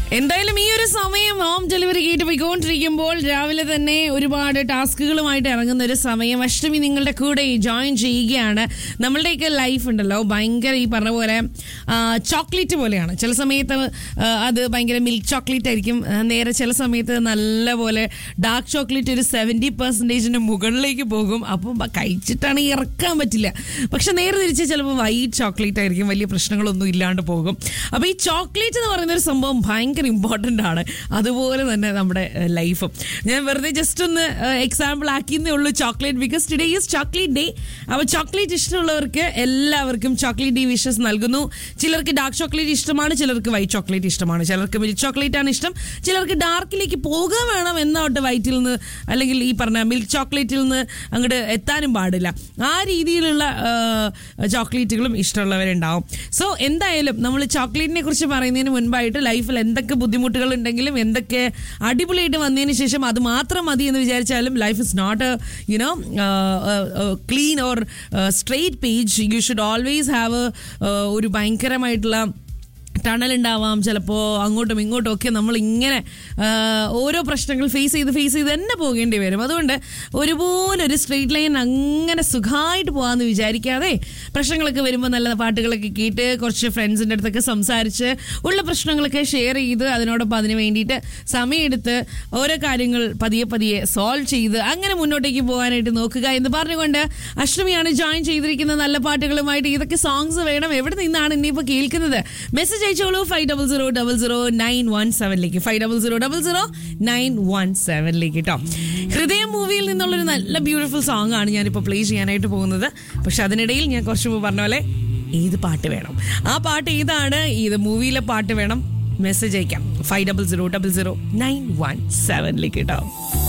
എന്തായാലും ഈ ഒരു സമയം ഹോം ഡെലിവറി കേട്ട് പോയിക്കൊണ്ടിരിക്കുമ്പോൾ രാവിലെ തന്നെ ഒരുപാട് ടാസ്കുകളുമായിട്ട് ഇറങ്ങുന്ന ഒരു സമയം അഷ്ടമി നിങ്ങളുടെ കൂടെ ജോയിൻ ചെയ്യുകയാണ് നമ്മളുടെയൊക്കെ ലൈഫ് ഉണ്ടല്ലോ ഭയങ്കര ഈ പറഞ്ഞ പോലെ ചോക്ലേറ്റ് പോലെയാണ് ചില സമയത്ത് ആ, അത് ഭയങ്കര മിൽക്ക് ചോക്ലേറ്റ് ആയിരിക്കും ആ, നേരെ ചില സമയത്ത് നല്ല പോലെ ഡാർക്ക് ചോക്ലേറ്റ് ഒരു സെവൻറ്റി പെർസെൻറ്റേജിന് മുകളിലേക്ക് പോകും അപ്പം ബ- കഴിച്ചിട്ടാണെങ്കിൽ ഇറക്കാൻ പറ്റില്ല പക്ഷെ നേരെ തിരിച്ച് ചിലപ്പോൾ വൈറ്റ് ചോക്ലേറ്റ് ആയിരിക്കും വലിയ പ്രശ്നങ്ങളൊന്നും ഇല്ലാണ്ട് പോകും അപ്പോൾ ഈ ചോക്ലേറ്റ് എന്ന് പറയുന്ന ഒരു സംഭവം ഭയങ്കര ഇമ്പോർട്ടൻ്റ് ആണ് അതുപോലെ തന്നെ നമ്മുടെ ലൈഫും ഞാൻ വെറുതെ ജസ്റ്റ് ഒന്ന് എക്സാമ്പിൾ ആക്കിയെന്നേ ഉള്ളൂ chocolate because today is chocolate day അപ്പോൾ ചോക്ലേറ്റ് ഇഷ്ടമുള്ളവർക്ക് എല്ലാവർക്കും ചോക്ലേറ്റ് ഡേ വിഷസ് നൽകുന്നു ചിലർക്ക് ഡാർക്ക് ചോക്ലേറ്റ് ഇഷ്ടമാണ് ചിലർക്ക് വൈറ്റ് ചോക്ലേറ്റ് ഇഷ്ടമാണ് ചിലർക്ക് മിൽക്ക് ചോക്ലേറ്റ് ആണ് ഇഷ്ടം ചിലർക്ക് ഡാർക്കിലേക്ക് പോകാൻ വേണം എന്നോട്ട് വൈറ്റിൽ നിന്ന് അല്ലെങ്കിൽ ഈ പറഞ്ഞ മിൽക്ക് ചോക്ലേറ്റിൽ നിന്ന് അങ്ങോട്ട് എത്താനും പാടില്ല ആ രീതിയിലുള്ള ആ, ചോക്ലേറ്റുകളും ഇഷ്ടമുള്ളവരുണ്ടാവും സോ എന്തായാലും നമ്മൾ ചോക്ലേറ്റിനെ കുറിച്ച് പറയുന്നതിന് മുൻപായിട്ട് ലൈഫിൽ എന്തൊക്കെ ബുദ്ധിമുട്ടുകൾ ഉണ്ടെങ്കിലും എന്തൊക്കെ അടിപൊളിയായിട്ട് വന്നതിന് ശേഷം അത് മാത്രം മതി എന്ന് വിചാരിച്ചാലും life is not you know clean or straight page you should always have ഒരു ഭയങ്കരമായിട്ടുള്ള ടണൽ ഉണ്ടാവാം ചിലപ്പോൾ അങ്ങോട്ടും ഇങ്ങോട്ടും ഒക്കെ നമ്മൾ ഇങ്ങനെ ആ, ഓരോ പ്രശ്നങ്ങൾ ഫേസ് ചെയ്ത് ഫേസ് ചെയ്ത് തന്നെ പോകേണ്ടി വരും അതുകൊണ്ട് ഒരുപോലെ ഒരു സ്ട്രെയിറ്റ് ലൈൻ അങ്ങനെ സുഖമായിട്ട് പോകാമെന്ന് വിചാരിക്കാതെ പ്രശ്നങ്ങളൊക്കെ വരുമ്പോൾ നല്ല പാട്ടുകളൊക്കെ കേട്ട് കുറച്ച് ഫ്രണ്ട്സിൻ്റെ അടുത്തൊക്കെ സംസാരിച്ച് ഉള്ള പ്രശ്നങ്ങളൊക്കെ ഷെയർ ചെയ്ത് അതിനോടൊപ്പം അതിന് വേണ്ടിയിട്ട് സമയമെടുത്ത് ഓരോ കാര്യങ്ങൾ പതിയെ പതിയെ സോൾവ് ചെയ്ത് അങ്ങനെ മുന്നോട്ടേക്ക് പോകാനായിട്ട് നോക്കുക എന്ന് പറഞ്ഞുകൊണ്ട് അഷ്ടമിയാണ് ജോയിൻ ചെയ്തിരിക്കുന്ന നല്ല പാട്ടുകളുമായിട്ട് ഇതൊക്കെ സോങ്സ് വേണം എവിടെ നിന്നാണ് ഇനിയിപ്പോൾ കേൾക്കുന്നത് മെസ്സേജ് അയച്ചോളൂ five double zero double zero nine one സെവനിലേക്ക് five double zero double zero nine one സെവനിലേക്ക് കേട്ടോ ഹൃദയം മൂവിയിൽ നിന്നുള്ളൊരു നല്ല ബ്യൂട്ടിഫുൾ സോങ് ആണ് ഞാനിപ്പോൾ പ്ലേ ചെയ്യാനായിട്ട് പോകുന്നത് പക്ഷെ അതിനിടയിൽ ഞാൻ കുറച്ച് മുമ്പ് പറഞ്ഞ പോലെ ഏത് പാട്ട് വേണം ആ പാട്ട് ഏതാണ് ഏത് മൂവിയിലെ പാട്ട് വേണം മെസ്സേജ് അയക്കാം five double zero double zero nine one സെവനിലേക്ക് കേട്ടോ